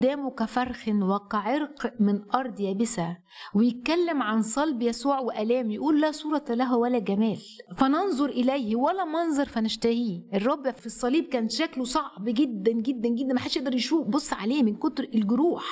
قدامه كفرخ وكعرق من أرض يابسة ويتكلم عن صلب يسوع وألام يقول لا صورة له ولا جمال فننظر إليه ولا منظر فنشتهيه الرب في الصليب كان شكله صعب جدا جدا جدا ما حدش يقدر يشوف بص عليه من كتر الجروح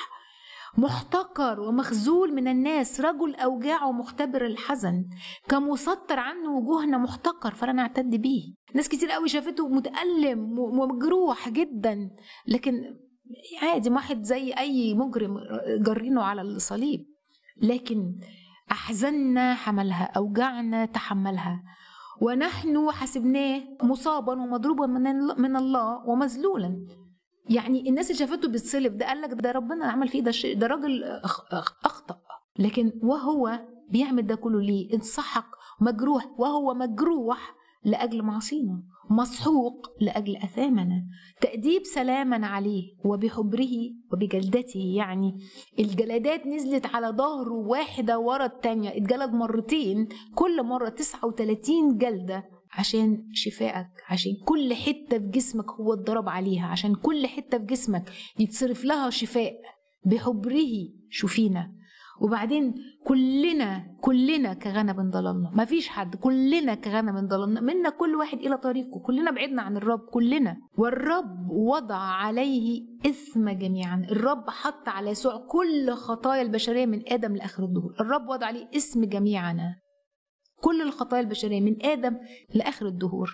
محتقر ومخذول من الناس رجل أوجاع ومختبر الحزن كمسطر عنه وجوهنا محتقر فلا نعتد به ناس كتير قوي شافته متألم ومجروح جدا لكن عادي واحد زي أي مجرم جرينه على الصليب لكن أحزننا حملها أوجعنا تحملها ونحن حسبناه مصابا ومضروبا من الله ومذلولا يعني الناس اللي شافته بيتصلب ده قال لك ده ربنا عمل فيه ده شيء ده راجل اخطا لكن وهو بيعمل ده كله ليه انسحق مجروح وهو مجروح لاجل معصينا مسحوق لاجل اثامنا تاديب سلاما عليه وبحبره وبجلدته يعني الجلدات نزلت على ظهره واحده ورا التانيه اتجلد مرتين كل مره 39 جلده عشان شفائك عشان كل حته في جسمك هو اتضرب عليها عشان كل حته في جسمك يتصرف لها شفاء بحبره شوفينا وبعدين كلنا كلنا كغنم ضللنا ما فيش حد كلنا كغنم ضللنا منا كل واحد الى طريقه كلنا بعدنا عن الرب كلنا والرب وضع عليه اثم جميعا الرب حط على يسوع كل خطايا البشريه من ادم لاخر الدهور الرب وضع عليه اسم جميعنا كل الخطايا البشرية من آدم لآخر الدهور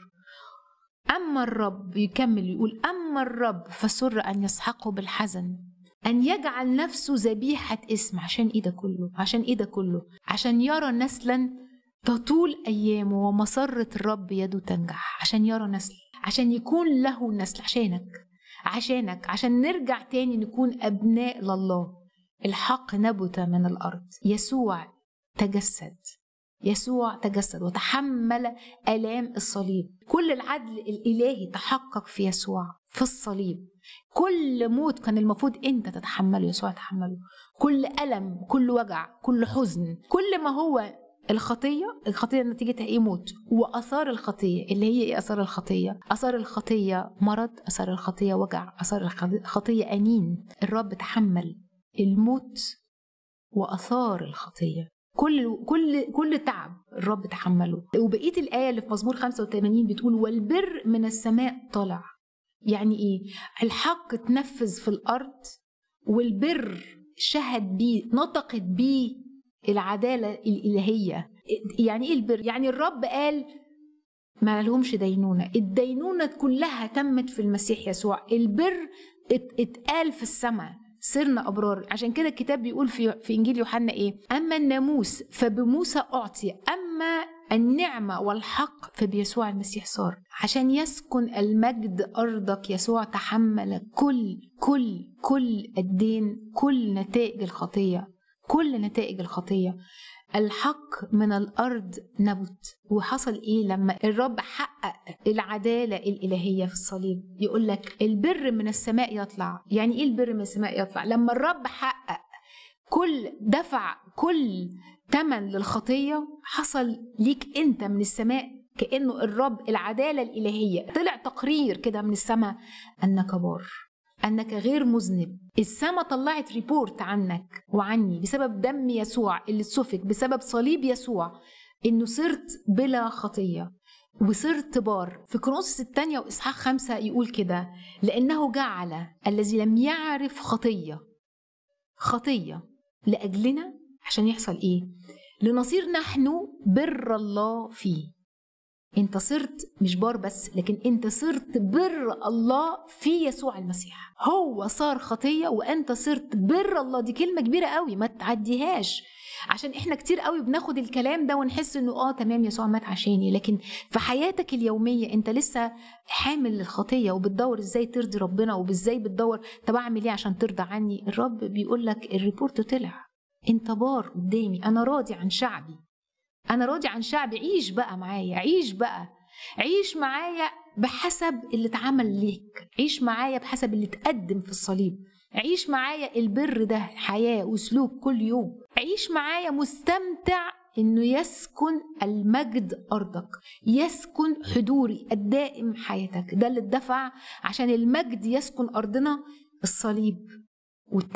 أما الرب يكمل يقول أما الرب فسر أن يسحقه بالحزن أن يجعل نفسه ذبيحة اسم عشان إيه ده كله عشان إيه ده كله عشان يرى نسلا تطول أيامه ومسرة الرب يده تنجح عشان يرى نسل عشان يكون له نسل عشانك عشانك عشان نرجع تاني نكون أبناء لله الحق نبت من الأرض يسوع تجسد يسوع تجسد وتحمل آلام الصليب كل العدل الإلهي تحقق في يسوع في الصليب كل موت كان المفروض أنت تتحمله يسوع تحمله كل ألم كل وجع كل حزن كل ما هو الخطية الخطية نتيجتها ايه موت وآثار الخطية اللي هي ايه آثار الخطية آثار الخطية مرض آثار الخطية وجع آثار الخطية أنين الرب تحمل الموت وآثار الخطية كل كل كل تعب الرب تحمله وبقيه الايه اللي في مزمور 85 بتقول والبر من السماء طلع يعني ايه الحق تنفذ في الارض والبر شهد بيه نطقت بيه العداله الالهيه يعني ايه البر يعني الرب قال ما لهمش دينونه الدينونه كلها تمت في المسيح يسوع البر اتقال في السماء صرنا أبرار عشان كده الكتاب بيقول في, في إنجيل يوحنا إيه أما الناموس فبموسى أعطي أما النعمة والحق فبيسوع المسيح صار عشان يسكن المجد أرضك يسوع تحمل كل كل كل الدين كل نتائج الخطية كل نتائج الخطية الحق من الأرض نبت وحصل إيه لما الرب حقق العدالة الإلهية في الصليب يقول لك البر من السماء يطلع يعني إيه البر من السماء يطلع لما الرب حقق كل دفع كل تمن للخطية حصل ليك أنت من السماء كأنه الرب العدالة الإلهية طلع تقرير كده من السماء أنك بار أنك غير مذنب السماء طلعت ريبورت عنك وعني بسبب دم يسوع اللي اتسفك بسبب صليب يسوع إنه صرت بلا خطية وصرت بار في كرونس الثانية وإصحاح خمسة يقول كده لأنه جعل الذي لم يعرف خطية خطية لأجلنا عشان يحصل إيه لنصير نحن بر الله فيه انت صرت مش بار بس لكن انت صرت بر الله في يسوع المسيح هو صار خطية وانت صرت بر الله دي كلمة كبيرة قوي ما تعديهاش عشان احنا كتير قوي بناخد الكلام ده ونحس انه اه تمام يسوع مات عشاني لكن في حياتك اليومية انت لسه حامل للخطية وبتدور ازاي ترضي ربنا وازاي بتدور طب اعمل ايه عشان ترضى عني الرب بيقول لك الريبورت طلع انت بار قدامي انا راضي عن شعبي انا راضي عن شعبي عيش بقى معايا عيش بقى عيش معايا بحسب اللي اتعمل ليك عيش معايا بحسب اللي اتقدم في الصليب عيش معايا البر ده حياة وسلوك كل يوم عيش معايا مستمتع انه يسكن المجد ارضك يسكن حضوري الدائم حياتك ده اللي اتدفع عشان المجد يسكن ارضنا الصليب والت